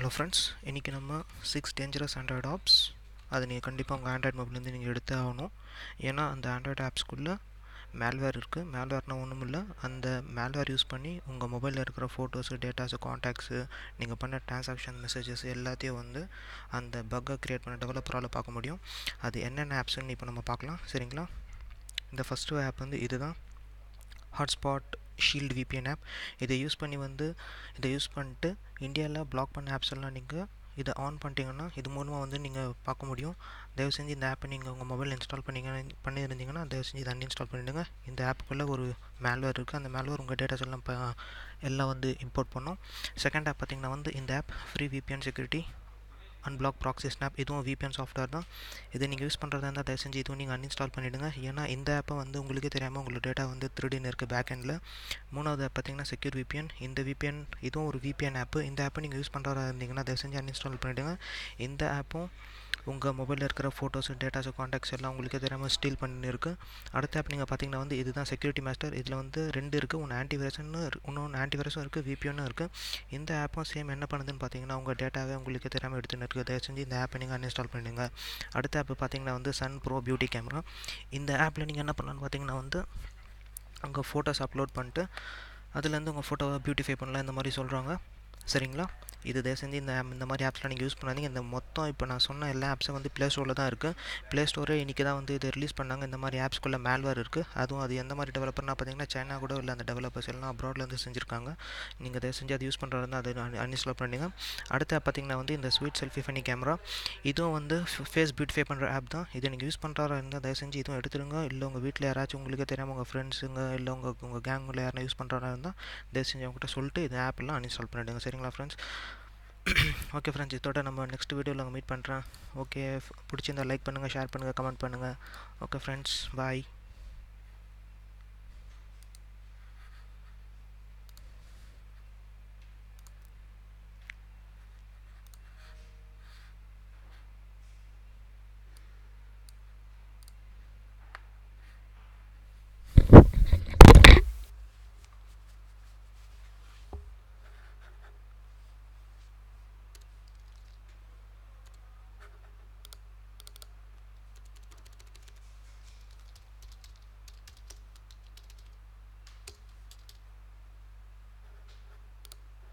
hello friends இன்றைக்கி நம்ம six dangerous Android apps அதை நீங்கள் கண்டிப்பாக உங்கள் ஆண்ட்ராய்டு மொபைல்லேருந்து நீங்கள் எடுத்தே ஆகணும் ஏன்னா அந்த ஆண்ட்ராய்டு ஆப்ஸ்க்குள்ளே மேல்வேர் இருக்குது மேல்வேர்னால் ஒன்றும் இல்லை அந்த மேல்வேர் யூஸ் பண்ணி உங்கள் மொபைலில் இருக்கிற ஃபோட்டோஸு டேட்டாஸு காண்டாக்ட்ஸு நீங்கள் பண்ண ட்ரான்சாக்ஷன் மெசேஜஸ் எல்லாத்தையும் வந்து அந்த பக்கை க்ரியேட் பண்ண டெவலப்பரால் பார்க்க முடியும் அது என்னென்ன ஆப்ஸ்ன்னு இப்போ நம்ம பார்க்கலாம் சரிங்களா இந்த ஃபஸ்ட்டு ஆப் வந்து இதுதான் ஹாட்ஸ்பாட் ஷீல்டு விபிஎன் ஆப் இதை யூஸ் பண்ணி வந்து இதை யூஸ் பண்ணிட்டு இந்தியாவில் பிளாக் பண்ண ஆப்ஸ் எல்லாம் நீங்கள் இதை ஆன் பண்ணிட்டீங்கன்னா இது மூலமாக வந்து நீங்கள் பார்க்க முடியும் தயவு செஞ்சு இந்த ஆப்பை நீங்கள் உங்கள் மொபைல் இன்ஸ்டால் பண்ணிங்க பண்ணியிருந்தீங்கன்னா தயவு செஞ்சு இதை அன்இன்ஸ்டால் பண்ணிவிடுங்க இந்த ஆப்புக்குள்ளே ஒரு மேல்வேர் இருக்குது அந்த மேல்வேர் உங்கள் டேட்டாஸ் எல்லாம் இப்போ எல்லாம் வந்து இம்போர்ட் பண்ணும் செகண்ட் ஆப் பார்த்திங்கன்னா வந்து இந்த app free VPN security unblock proxy snap இதுவும் விபிஎன் சாஃப்ட்வேர் தான் இதை நீங்கள் யூஸ் பண்ணுறதா இருந்தால் தயவு செஞ்சு இதுவும் நீங்கள் அன்இன்ஸ்டால் பண்ணிவிடுங்க ஏன்னா இந்த ஆப்பை வந்து உங்களுக்கே தெரியாமல் உங்களோட டேட்டா வந்து திருடின்னு இருக்குது பேக் எண்டில் மூணாவது ஆப் பார்த்தீங்கன்னா செக்யூர் விபிஎன் இந்த விபிஎன் இதுவும் ஒரு விபிஎன் ஆப்பு இந்த ஆப்பை நீங்கள் யூஸ் பண்ணுறதா இருந்தீங்கன்னா தயவு செஞ்சு அன்இன்ஸ்டால் பண்ணிவிடுங்க இந்த ஆப்பும் உங்கள் மொபைலில் இருக்கிற ஃபோட்டோஸு டேட்டாஸு காண்டாக்ட்ஸ் எல்லாம் உங்களுக்கே தெரியாமல் ஸ்டீல் பண்ணிருக்கு அடுத்த ஆப் நீங்கள் பார்த்தீங்கன்னா வந்து இதுதான் செக்யூரிட்டி மாஸ்டர் இதில் வந்து ரெண்டு இருக்குது ஒன்று ஆன்டிவைரஸ்னு இன்னொன்று ஆன்டிவைரஸும் இருக்குது விபிஎன்னும் இருக்குது இந்த ஆப்பும் சேம் என்ன பண்ணுதுன்னு பார்த்தீங்கன்னா உங்கள் டேட்டாவை உங்களுக்கு தெரியாமல் எடுத்துன்னு இருக்குது தயவு செஞ்சு இந்த ஆப்பை நீங்கள் அன்இன்ஸ்டால் பண்ணிடுங்க அடுத்த ஆப் பார்த்தீங்கன்னா வந்து சன் ப்ரோ பியூட்டி கேமரா இந்த ஆப்பில் நீங்கள் என்ன பண்ணலான்னு பார்த்தீங்கன்னா வந்து உங்கள் ஃபோட்டோஸ் அப்லோட் பண்ணிட்டு அதுலேருந்து உங்கள் ஃபோட்டோவை பியூட்டிஃபை பண்ணலாம் இந்த மாதிரி சொல்கிறாங்க சரிங்களா இது தயவு செஞ்சு இந்த இந்த மாதிரி ஆப்ஸ்லாம் நீங்கள் யூஸ் பண்ணாதீங்க இந்த மொத்தம் இப்போ நான் சொன்ன எல்லா ஆப்ஸும் வந்து ப்ளே ஸ்டோரில் தான் இருக்குது ப்ளே ஸ்டோரே இன்றைக்கி தான் வந்து இதை ரிலீஸ் பண்ணாங்க இந்த மாதிரி ஆப்ஸ்க்குள்ளே மேல்வேர் இருக்குது அதுவும் அது எந்த மாதிரி டெவலப்பர்னா பார்த்தீங்கன்னா சைனா கூட இல்லை அந்த டெவலப்பர்ஸ் எல்லாம் அப்ராட்லேருந்து செஞ்சுருக்காங்க நீங்கள் தயவு செஞ்சு அதை யூஸ் பண்ணுறது அதை அன்இன்ஸ்டால் பண்ணிங்க அடுத்து பார்த்தீங்கன்னா வந்து இந்த ஸ்வீட் செல்ஃபி ஃபனி கேமரா இதுவும் வந்து ஃபேஸ் பியூட்டிஃபை பண்ணுற ஆப் தான் இதை நீங்கள் யூஸ் பண்ணுறா இருந்தால் தயவு செஞ்சு இதுவும் எடுத்துருங்க இல்லை உங்கள் வீட்டில் யாராச்சும் உங்களுக்கு தெரியாமல் உங்கள் ஃப்ரெண்ட்ஸுங்க இல்லை உங்கள் உங்கள் கேங்கில் யாரும் யூஸ் பண்ணுறா இருந்தால் தயவு செஞ்சு அவங்ககிட்ட சொல்லிட்டு இந்த ஆப்பெல்லாம் அன்இன்ஸ்டால் பண்ணிவிடுங்க சரிங்களா ஃப்ரெண்ட்ஸ் ஓகே ஃப்ரெண்ட்ஸ் இதோட நம்ம நெக்ஸ்ட் வீடியோவில் அங்கே மீட் பண்ணுறேன் ஓகே பிடிச்சிருந்தா லைக் பண்ணுங்கள் ஷேர் பண்ணுங்கள் கமெண்ட் பண்ணுங்கள் ஓகே ஃப்ரெண்ட்ஸ் பாய்